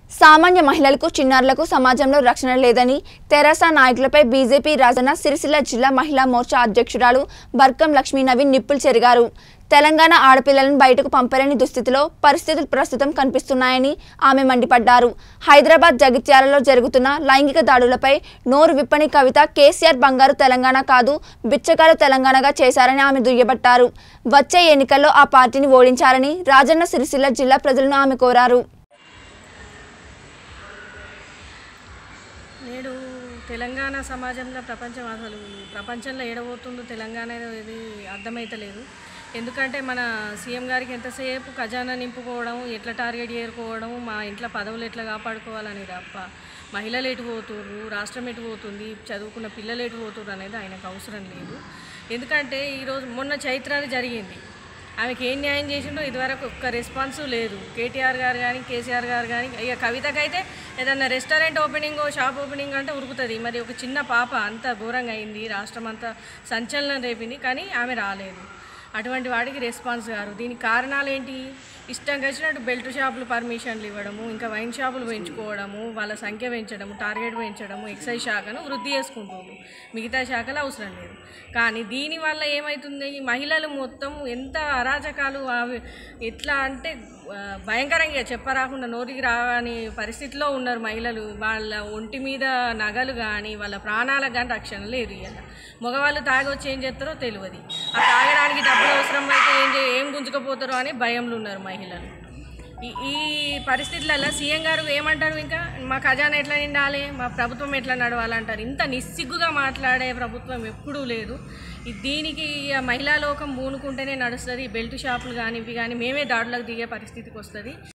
సామాన్య మహిళలకు చిన్నారులకు సమాజంలో రక్షణ లేదని తెరాస నాయకులపై బీజేపీ రాజన్న సిరిసిల్ల జిల్లా మహిళా మోర్చా అధ్యక్షురాలు బర్కం లక్ష్మీ నవీన్ నిప్పులు చెరిగారు తెలంగాణ ఆడపిల్లలను బయటకు పంపలేని దుస్థితిలో పరిస్థితులు ప్రస్తుతం కనిపిస్తున్నాయని ఆమె మండిపడ్డారు హైదరాబాద్ జగిత్యాలలో జరుగుతున్న లైంగిక దాడులపై నోరు విప్పని కవిత కేసీఆర్ బంగారు తెలంగాణ కాదు బిచ్చగారు తెలంగాణగా చేశారని ఆమె దుయ్యబట్టారు వచ్చే ఎన్నికల్లో ఆ పార్టీని ఓడించాలని రాజన్న సిరిసిల్ల జిల్లా ప్రజలను ఆమె కోరారు నేడు తెలంగాణ సమాజంలో ప్రపంచం అసలు ప్రపంచంలో ఏడబోతుందో తెలంగాణ అనేది అర్థమైతలేదు ఎందుకంటే మన సీఎం గారికి ఎంతసేపు ఖజానా నింపుకోవడం ఎట్లా టార్గెట్ చేరుకోవడం మా ఇంట్లో పదవులు ఎట్లా కాపాడుకోవాలని తప్ప మహిళలు ఎటు పోతుర్రు రాష్ట్రం ఎటు పోతుంది చదువుకున్న పిల్లలు ఎటు పోతుర్రు అనేది ఆయనకు అవసరం లేదు ఎందుకంటే ఈరోజు మొన్న చైత్రాది జరిగింది ఆమెకి ఏం న్యాయం చేసిండో ఇదివరకు ఒక్క రెస్పాన్స్ లేదు కేటీఆర్ గారు కానీ కేసీఆర్ గారు కానీ ఇక కవితకైతే ఏదన్నా రెస్టారెంట్ ఓపెనింగ్ షాప్ ఓపెనింగ్ అంటే ఉరుకుతుంది మరి ఒక చిన్న పాప అంత ఘోరంగా అయింది రాష్ట్రం అంతా సంచలనం రేపింది కానీ ఆమె రాలేదు అటువంటి వాడికి రెస్పాన్స్ గారు దీనికి కారణాలు ఏంటి ఇష్టం వచ్చినట్టు బెల్ట్ షాపులు పర్మిషన్లు ఇవ్వడము ఇంకా వైన్ షాపులు పెంచుకోవడము వాళ్ళ సంఖ్య పెంచడము టార్గెట్ పెంచడము ఎక్సైజ్ శాఖను వృద్ధి చేసుకుంటున్నారు మిగతా శాఖలు అవసరం లేదు కానీ దీనివల్ల ఏమవుతుంది ఈ మహిళలు మొత్తం ఎంత అరాచకాలు అవి ఎట్లా అంటే ఆ, భయంకరంగా చెప్పరాకుండా నోటికి రాని పరిస్థితిలో ఉన్నారు మహిళలు వాళ్ళ ఒంటి మీద నగలు కానీ వాళ్ళ ప్రాణాలకు కానీ రక్షణ లేదు ఇవాళ మగవాళ్ళు తాగి వచ్చి ఏం చేస్తారో తెలియదు ఆ తాగడానికి డబ్బులు అవసరం అయితే ఏం చే ఏం గుంజుకపోతారో అని భయంలో ఉన్నారు మహిళలు ఈ ఈ పరిస్థితులలో సీఎం గారు ఏమంటారు ఇంకా మా ఖజానా ఎట్లా నిండాలి మా ప్రభుత్వం ఎట్లా నడవాలంటారు ఇంత నిస్సిగ్గుగా మాట్లాడే ప్రభుత్వం ఎప్పుడూ లేదు ఈ దీనికి ఇక మహిళా లోకం పూనుకుంటేనే నడుస్తుంది బెల్ట్ షాపులు కానీ ఇవి కానీ మేమే దాడులకు దిగే పరిస్థితికి వస్తుంది